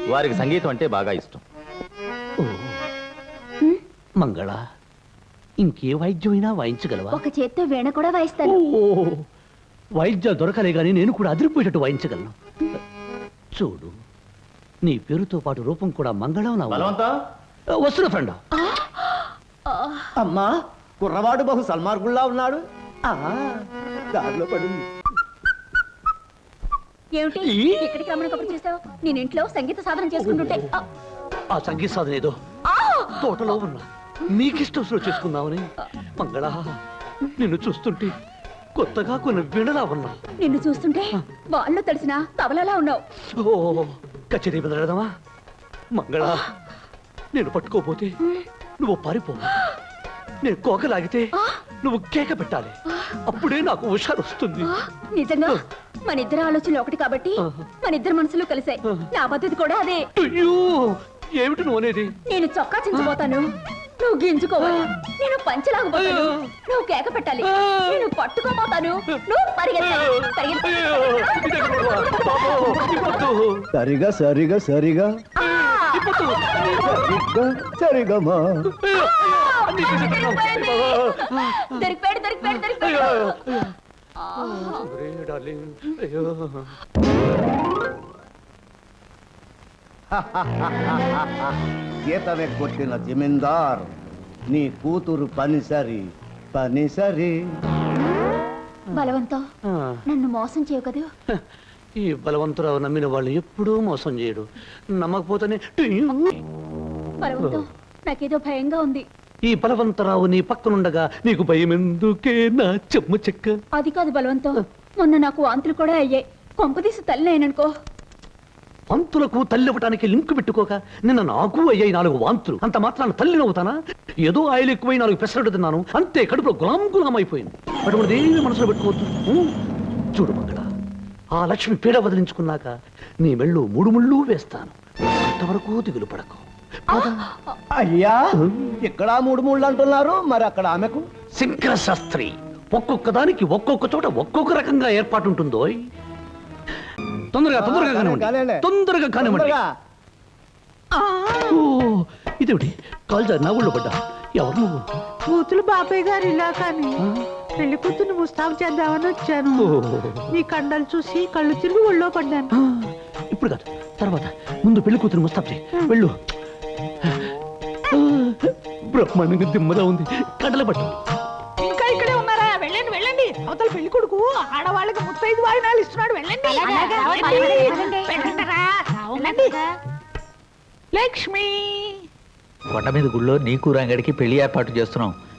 వారికి సంగీతం అంటే బాగా ఇష్టం ఓ మంగళ ఇంకే వాయిద్యమైనా వాయించగలవా ఒక చేత్తో వీణ కూడా వాయిస్తాను ఓ వాయిద్యాలు దొరకలే గాని నేను కూడా అదిరిపోయేటట్టు వాయించగలను చూడు నీ పేరుతో పాటు రూపం కూడా మంగళం నా బలవంతం వస్తున్న ఫ్రెండ్ అమ్మా కుర్రవాడు బహు సల్మార్గుల్లా ఉన్నాడు ఆ, దారిలో పడింది ఏమిటి ఇక్కడికి రమ్మని కబురు చేసావు నేను ఇంట్లో సంగీత సాధన చేసుకుంటుంటే ఆ, ఆ సంగీత సాధన ఏదో తోటలో ఉన్నా నీకిష్టం చేసుకుందామని మంగళ నిన్ను చూస్తుంటే కొత్తగా కొన్ని వీణలా ఉన్నా నిన్ను చూస్తుంటే వాళ్ళు తెలిసిన తబలలా ఉన్నావు ఓ కచేరీ బదలడదామా మంగళ నేను పట్టుకోపోతే నువ్వు పారిపో నేను కోకలాగితే నువ్వు కేక పెట్టాలి అప్పుడే నాకు హుషారు వస్తుంది ఆ, నిజంగా మన ఇద్దరు ఆలోచనలు ఒకటి కాబట్టి మన ఇద్దరు మనసులు కలిసాయి నా పద్ధతి కూడా అదే అయ్యో ఏమిటి నువ్వు అనేది నేను చొక్కా చించబోతాను నువ్వు గింజుకోవాలి నేను పంచలాగబోతాను నువ్వు కేక పెట్టాలి నేను పట్టుకోబోతాను నువ్వు పరిగెత్తాలి సరిగా సరిగా సరిగా సరిగ్గా సరిగమా దొరికిపోయాడు దొరికిపోయాడు దొరికిపోయాడు గీతవే కొట్టిన జమీందార్ నీ కూతురు పనిసరి పనిసరి బలవంతం నన్ను మోసం చేయవు కదూ ఈ బలవంతురావు నమ్మిన వాళ్ళు ఎప్పుడూ మోసం చేయడు నమ్మకపోతేనే బలవంతం నాకేదో భయంగా ఉంది ఈ బలవంతరావు నీ పక్కనుండగా నీకు భయం ఎందుకే నా చెమ్మ చెక్క అది కాదు బలవంతం మొన్న నాకు వాంతులు కూడా అయ్యాయి కొంపదీసి తల్లి అయిననుకో పంతులకు తల్లి ఇవ్వటానికి లింక్ పెట్టుకోక నిన్న నాకు అయ్యాయి నాలుగు వాంతులు అంత మాత్రాన తల్లి నవ్వుతానా ఏదో ఆయిల్ ఎక్కువై నాలుగు పెసరట్టు తిన్నాను అంతే కడుపులో గులాం గులాం అయిపోయింది అటువంటిది ఏమీ మనసులో పెట్టుకోవద్దు ఊ, చూడు మంగళ ఆ లక్ష్మి పీడ వదిలించుకున్నాక నీ మెళ్ళు మూడు ముళ్ళు వేస్తాను అంతవరకు దిగులు పడకు పద. అయ్యా ఇక్కడ మూడు మూడు అంటున్నారు మరి అక్కడ ఆమెకు శంకర శాస్త్రి ఒక్కొక్క దానికి ఒక్కొక్క చోట ఒక్కొక్క రకంగా ఏర్పాటు ఉంటుందో తొందరగా తొందరగా ఆ, కానివ్వండి కానివ్వండి. తొందరగా కానివ్వండి తొందరగా. ఓ ఇదేమిటి కాల్ జారి నా ఊళ్ళో పడ్డా ఎవరు నువ్వు కూతురు బాబాయ్ గారు ఇలా కానీ పెళ్లి కూతురు ముస్తాబు చేద్దామని వచ్చాను ఓ, నీ కండలు చూసి కళ్ళు తిరిగి ఒళ్ళో పడ్డాను ఆ, ఇప్పుడు కాదు తర్వాత ముందు పెళ్లి కూతురు ముస్తాబ్ చేయి వెళ్ళు ఆ, బ్రహ్మాండంగా దిమ్మలా ఉంది కడల పట్టు ఇంకా ఇక్కడే ఉన్నారా వెళ్ళండి వెళ్ళండి అవతల పెళ్లి కొడుకు ఆడవాళ్ళకి ముత్తైదు వాయినాలు ఇస్తున్నాడు వెళ్ళండి అలాగే, వెళ్ళండి. వెళ్ళండి. వెళ్ళండిరా. వెళ్ళండి. లక్ష్మి కొండ మీద గుళ్ళో నీకు రంగడికి పెళ్లి ఏర్పాటు చేస్తున్నాం